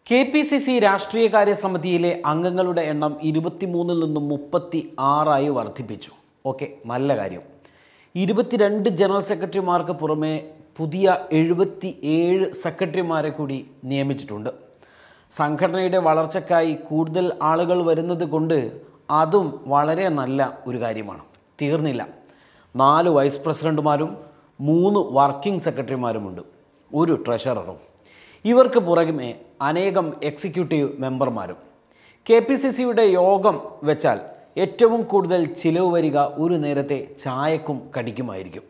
K P C C രാഷ്ട്രീയകാര്യ സമിതിയിലെ അംഗങ്ങളുടെ എണ്ണം ഇരുപത്തിമൂന്നിൽ നിന്നും മുപ്പത്തി ആറായി വർദ്ധിപ്പിച്ചു ഓക്കെ നല്ല കാര്യം ഇരുപത്തിരണ്ട് ജനറൽ സെക്രട്ടറിമാർക്ക് പുറമെ പുതിയ എഴുപത്തി ഏഴ് സെക്രട്ടറിമാരെ കൂടി നിയമിച്ചിട്ടുണ്ട് സംഘടനയുടെ വളർച്ചയ്ക്കായി കൂടുതൽ ആളുകൾ വരുന്നത് കൊണ്ട് അതും വളരെ നല്ല ഒരു കാര്യമാണ് തീർന്നില്ല നാല് വൈസ് പ്രസിഡന്റുമാരും മൂന്ന് വർക്കിംഗ് സെക്രട്ടറിമാരുമുണ്ട് ഒരു ട്രഷററും ഇവർക്ക് പുറമെ അനേകം എക്സിക്യൂട്ടീവ് മെമ്പർമാരും കെ പി സി സിയുടെ യോഗം വെച്ചാൽ ഏറ്റവും കൂടുതൽ ചിലവ് വരിക ഒരു നേരത്തെ ചായക്കും കടിക്കുമായിരിക്കും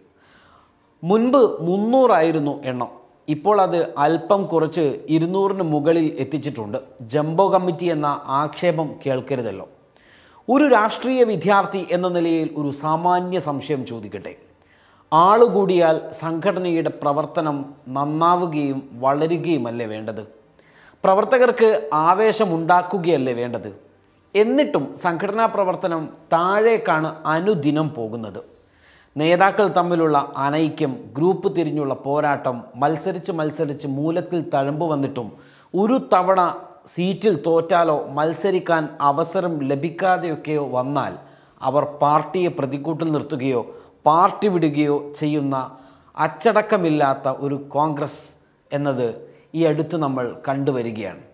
മുൻപ് മുന്നൂറായിരുന്നു എണ്ണം ഇപ്പോൾ അത് അല്പം കുറച്ച് ഇരുന്നൂറിന് മുകളിൽ എത്തിച്ചിട്ടുണ്ട് ജംബോ കമ്മിറ്റി എന്ന ആക്ഷേപം കേൾക്കരുതല്ലോ ഒരു രാഷ്ട്രീയ വിദ്യാർത്ഥി എന്ന നിലയിൽ ഒരു സാമാന്യ സംശയം ചോദിക്കട്ടെ ആളുകൂടിയാൽ സംഘടനയുടെ പ്രവർത്തനം നന്നാവുകയും വളരുകയുമല്ലേ വേണ്ടത് പ്രവർത്തകർക്ക് ആവേശമുണ്ടാക്കുകയല്ലേ വേണ്ടത് എന്നിട്ടും സംഘടനാ പ്രവർത്തനം താഴേക്കാണ് അനുദിനം പോകുന്നത് നേതാക്കൾ തമ്മിലുള്ള അനൈക്യം ഗ്രൂപ്പ് തിരിഞ്ഞുള്ള പോരാട്ടം മത്സരിച്ച് മത്സരിച്ച് മൂലത്തിൽ തഴമ്പ് വന്നിട്ടും ഒരു തവണ സീറ്റിൽ തോറ്റാലോ മത്സരിക്കാൻ അവസരം ലഭിക്കാതെയൊക്കെയോ വന്നാൽ അവർ പാർട്ടിയെ പ്രതിക്കൂട്ടിൽ നിർത്തുകയോ പാർട്ടി വിടുകയോ ചെയ്യുന്ന അച്ചടക്കമില്ലാത്ത ഒരു കോൺഗ്രസ് എന്നത് ഈ അടുത്ത് നമ്മൾ കണ്ടുവരികയാണ്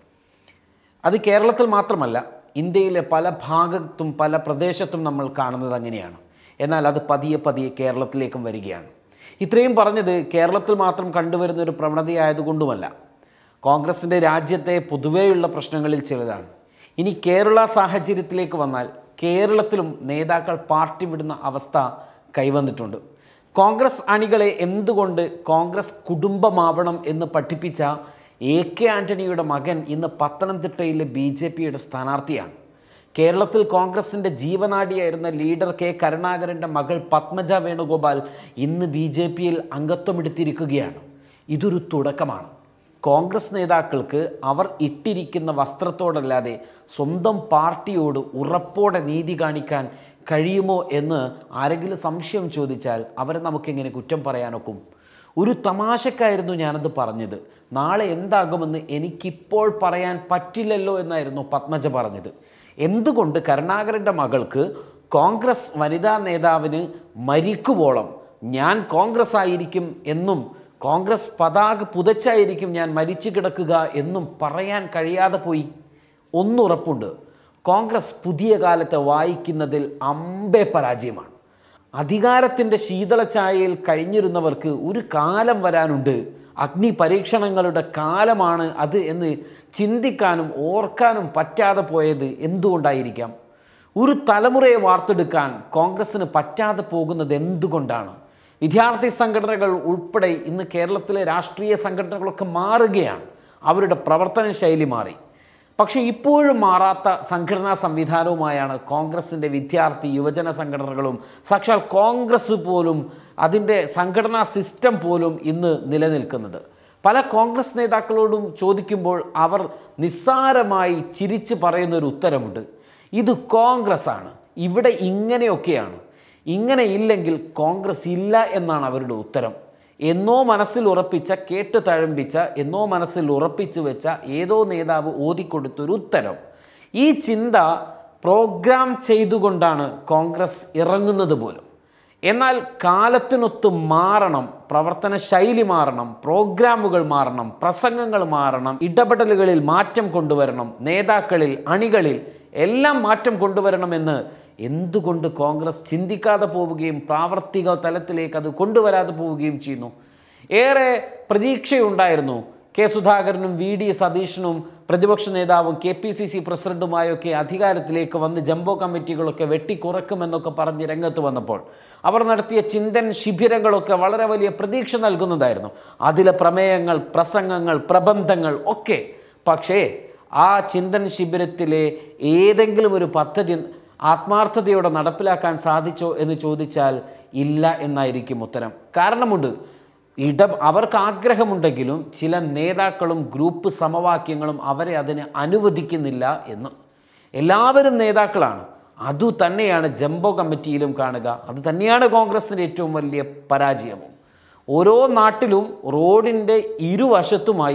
അത് കേരളത്തിൽ മാത്രമല്ല ഇന്ത്യയിലെ പല ഭാഗത്തും പല പ്രദേശത്തും നമ്മൾ കാണുന്നത് അങ്ങനെയാണ് എന്നാൽ അത് പതിയെ പതിയെ കേരളത്തിലേക്കും വരികയാണ് ഇത്രയും പറഞ്ഞത് കേരളത്തിൽ മാത്രം കണ്ടുവരുന്ന ഒരു പ്രവണതയായതുകൊണ്ടുമല്ല കോൺഗ്രസിൻ്റെ രാജ്യത്തെ പൊതുവെയുള്ള പ്രശ്നങ്ങളിൽ ചിലതാണ് ഇനി കേരള സാഹചര്യത്തിലേക്ക് വന്നാൽ കേരളത്തിലും നേതാക്കൾ പാർട്ടി വിടുന്ന അവസ്ഥ കൈവന്നിട്ടുണ്ട് കോൺഗ്രസ് അണികളെ എന്തുകൊണ്ട് കോൺഗ്രസ് കുടുംബമാവണം എന്ന് പഠിപ്പിച്ച എ കെ ആന്റണിയുടെ മകൻ ഇന്ന് പത്തനംതിട്ടയിലെ ബി ജെ പിയുടെ സ്ഥാനാർത്ഥിയാണ് കേരളത്തിൽ കോൺഗ്രസിൻ്റെ ജീവനാഡിയായിരുന്ന ലീഡർ കെ കരുണാകരൻ്റെ മകൾ പത്മജ വേണുഗോപാൽ ഇന്ന് ബി ജെ പിയിൽ അംഗത്വമെടുത്തിരിക്കുകയാണ് ഇതൊരു തുടക്കമാണ് കോൺഗ്രസ് നേതാക്കൾക്ക് അവർ ഇട്ടിരിക്കുന്ന വസ്ത്രത്തോടല്ലാതെ സ്വന്തം പാർട്ടിയോട് ഉറപ്പോടെ നീതി കാണിക്കാൻ കഴിയുമോ എന്ന് ആരെങ്കിലും സംശയം ചോദിച്ചാൽ അവരെ നമുക്കെങ്ങനെ കുറ്റം പറയാനൊക്കും ഒരു തമാശക്കായിരുന്നു ഞാനത് പറഞ്ഞത് നാളെ എന്താകുമെന്ന് എനിക്കിപ്പോൾ പറയാൻ പറ്റില്ലല്ലോ എന്നായിരുന്നു പത്മജ പറഞ്ഞത് എന്തുകൊണ്ട് കരുണാകരൻ്റെ മകൾക്ക് കോൺഗ്രസ് വനിതാ നേതാവിന് മരിക്കുവോളം ഞാൻ കോൺഗ്രസ് ആയിരിക്കും എന്നും കോൺഗ്രസ് പതാക പുതച്ചായിരിക്കും ഞാൻ മരിച്ചു കിടക്കുക എന്നും പറയാൻ കഴിയാതെ പോയി ഒന്നുറപ്പുണ്ട് കോൺഗ്രസ് പുതിയ കാലത്തെ വായിക്കുന്നതിൽ അമ്പേ പരാജയമാണ് അധികാരത്തിൻ്റെ ശീതളഛായയിൽ കഴിഞ്ഞിരുന്നവർക്ക് ഒരു കാലം വരാനുണ്ട് അഗ്നി പരീക്ഷണങ്ങളുടെ കാലമാണ് അത് എന്ന് ചിന്തിക്കാനും ഓർക്കാനും പറ്റാതെ പോയത് എന്തുകൊണ്ടായിരിക്കാം ഒരു തലമുറയെ വാർത്തെടുക്കാൻ കോൺഗ്രസ്സിന് പറ്റാതെ പോകുന്നത് എന്തുകൊണ്ടാണ് വിദ്യാർത്ഥി സംഘടനകൾ ഉൾപ്പെടെ ഇന്ന് കേരളത്തിലെ രാഷ്ട്രീയ സംഘടനകളൊക്കെ മാറുകയാണ് അവരുടെ പ്രവർത്തന ശൈലി മാറി പക്ഷേ ഇപ്പോഴും മാറാത്ത സംഘടനാ സംവിധാനവുമായാണ് കോൺഗ്രസിൻ്റെ വിദ്യാർത്ഥി യുവജന സംഘടനകളും സാക്ഷാൽ കോൺഗ്രസ് പോലും അതിൻ്റെ സംഘടനാ സിസ്റ്റം പോലും ഇന്ന് നിലനിൽക്കുന്നത് പല കോൺഗ്രസ് നേതാക്കളോടും ചോദിക്കുമ്പോൾ അവർ നിസ്സാരമായി ചിരിച്ച് പറയുന്ന ഒരു ഉത്തരമുണ്ട് ഇത് കോൺഗ്രസ് ആണ് ഇവിടെ ഇങ്ങനെയൊക്കെയാണ് ഇങ്ങനെ ഇല്ലെങ്കിൽ കോൺഗ്രസ് ഇല്ല എന്നാണ് അവരുടെ ഉത്തരം എന്നോ മനസ്സിൽ ഉറപ്പിച്ച കേട്ട് തഴമ്പിച്ച എന്നോ മനസ്സിൽ ഉറപ്പിച്ചു വെച്ച ഏതോ നേതാവ് ഓതിക്കൊടുത്തൊരു ഉത്തരം ഈ ചിന്ത പ്രോഗ്രാം ചെയ്തുകൊണ്ടാണ് കോൺഗ്രസ് ഇറങ്ങുന്നത് പോലും എന്നാൽ കാലത്തിനൊത്ത് മാറണം പ്രവർത്തന ശൈലി മാറണം പ്രോഗ്രാമുകൾ മാറണം പ്രസംഗങ്ങൾ മാറണം ഇടപെടലുകളിൽ മാറ്റം കൊണ്ടുവരണം നേതാക്കളിൽ അണികളിൽ എല്ലാം മാറ്റം കൊണ്ടുവരണമെന്ന് എന്തുകൊണ്ട് കോൺഗ്രസ് ചിന്തിക്കാതെ പോവുകയും പ്രാവർത്തിക തലത്തിലേക്ക് അത് കൊണ്ടുവരാതെ പോവുകയും ചെയ്യുന്നു ഏറെ പ്രതീക്ഷയുണ്ടായിരുന്നു കെ സുധാകരനും വി ഡി സതീശനും പ്രതിപക്ഷ നേതാവും കെ പി സി സി പ്രസിഡന്റുമായൊക്കെ അധികാരത്തിലേക്ക് വന്ന് ജംബോ കമ്മിറ്റികളൊക്കെ വെട്ടിക്കുറക്കുമെന്നൊക്കെ പറഞ്ഞ് രംഗത്ത് വന്നപ്പോൾ അവർ നടത്തിയ ചിന്തൻ ശിബിരങ്ങളൊക്കെ വളരെ വലിയ പ്രതീക്ഷ നൽകുന്നതായിരുന്നു അതിലെ പ്രമേയങ്ങൾ പ്രസംഗങ്ങൾ പ്രബന്ധങ്ങൾ ഒക്കെ പക്ഷേ ആ ചിന്തൻ ശിബിരത്തിലെ ഏതെങ്കിലും ഒരു പദ്ധതി ആത്മാർത്ഥതയോടെ നടപ്പിലാക്കാൻ സാധിച്ചോ എന്ന് ചോദിച്ചാൽ ഇല്ല എന്നായിരിക്കും ഉത്തരം കാരണമുണ്ട് ഇട അവർക്ക് ആഗ്രഹമുണ്ടെങ്കിലും ചില നേതാക്കളും ഗ്രൂപ്പ് സമവാക്യങ്ങളും അവരെ അതിന് അനുവദിക്കുന്നില്ല എന്ന് എല്ലാവരും നേതാക്കളാണ് അതു തന്നെയാണ് ജംബോ കമ്മിറ്റിയിലും കാണുക അത് തന്നെയാണ് കോൺഗ്രസിൻ്റെ ഏറ്റവും വലിയ പരാജയവും ഓരോ നാട്ടിലും റോഡിൻ്റെ ഇരുവശത്തുമായി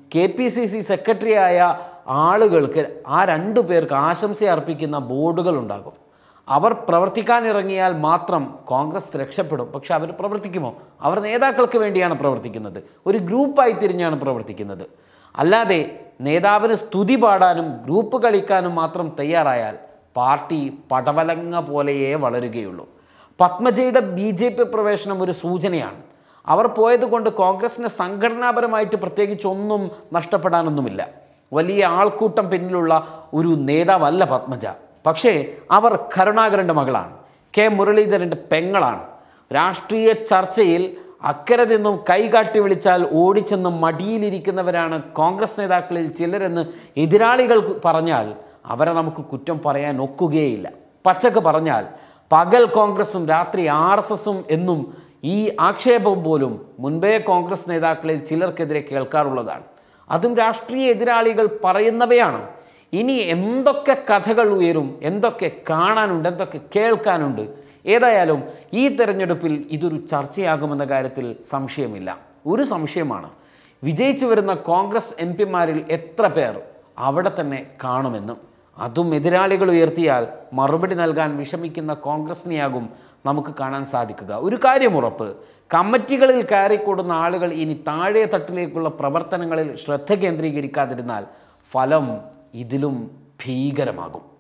കെ പി സി സി സെക്രട്ടറിയായ ആളുകൾക്ക് ആ രണ്ടു പേർക്ക് ആശംസ അർപ്പിക്കുന്ന ബോർഡുകൾ ഉണ്ടാകും അവർ പ്രവർത്തിക്കാനിറങ്ങിയാൽ മാത്രം കോൺഗ്രസ് രക്ഷപ്പെടും പക്ഷെ അവർ പ്രവർത്തിക്കുമോ അവർ നേതാക്കൾക്ക് വേണ്ടിയാണ് പ്രവർത്തിക്കുന്നത് ഒരു ഗ്രൂപ്പായി തിരിഞ്ഞാണ് പ്രവർത്തിക്കുന്നത് അല്ലാതെ നേതാവിന് സ്തുതി പാടാനും ഗ്രൂപ്പ് കളിക്കാനും മാത്രം തയ്യാറായാൽ പാർട്ടി പടവലങ്ങ പോലെയേ വളരുകയുള്ളൂ പത്മജയുടെ ബി ജെ പി പ്രവേശനം ഒരു സൂചനയാണ് അവർ പോയതുകൊണ്ട് കോൺഗ്രസിന് സംഘടനാപരമായിട്ട് പ്രത്യേകിച്ച് ഒന്നും നഷ്ടപ്പെടാനൊന്നുമില്ല വലിയ ആൾക്കൂട്ടം പിന്നിലുള്ള ഒരു നേതാവല്ല പത്മജ പക്ഷേ അവർ കരുണാകരൻ്റെ മകളാണ് കെ മുരളീധരൻ്റെ പെങ്ങളാണ് രാഷ്ട്രീയ ചർച്ചയിൽ അക്കരെ നിന്നും കൈകാട്ടി വിളിച്ചാൽ ഓടിച്ചെന്ന് മടിയിലിരിക്കുന്നവരാണ് കോൺഗ്രസ് നേതാക്കളിൽ ചിലരെന്ന് എതിരാളികൾ പറഞ്ഞാൽ അവരെ നമുക്ക് കുറ്റം പറയാൻ ഒക്കുകയില്ല പച്ചക്ക് പറഞ്ഞാൽ പകൽ കോൺഗ്രസും രാത്രി ആർ എസ് എസും എന്നും ഈ ആക്ഷേപം പോലും മുൻപേ കോൺഗ്രസ് നേതാക്കളിൽ ചിലർക്കെതിരെ കേൾക്കാറുള്ളതാണ് അതും രാഷ്ട്രീയ എതിരാളികൾ പറയുന്നവയാണ് ഇനി എന്തൊക്കെ കഥകൾ ഉയരും എന്തൊക്കെ കാണാനുണ്ട് എന്തൊക്കെ കേൾക്കാനുണ്ട് ഏതായാലും ഈ തെരഞ്ഞെടുപ്പിൽ ഇതൊരു ചർച്ചയാകുമെന്ന കാര്യത്തിൽ സംശയമില്ല ഒരു സംശയമാണ് വിജയിച്ചു വരുന്ന കോൺഗ്രസ് എം പിമാരിൽ എത്ര പേർ അവിടെ തന്നെ കാണുമെന്നും അതും എതിരാളികൾ ഉയർത്തിയാൽ മറുപടി നൽകാൻ വിഷമിക്കുന്ന കോൺഗ്രസിനെയാകും നമുക്ക് കാണാൻ സാധിക്കുക ഒരു കാര്യം ഉറപ്പ് കമ്മിറ്റികളിൽ കയറിക്കൂടുന്ന ആളുകൾ ഇനി താഴെ തട്ടിലേക്കുള്ള പ്രവർത്തനങ്ങളിൽ ശ്രദ്ധ കേന്ദ്രീകരിക്കാതിരുന്നാൽ ഫലം ഇതിലും ഭീകരമാകും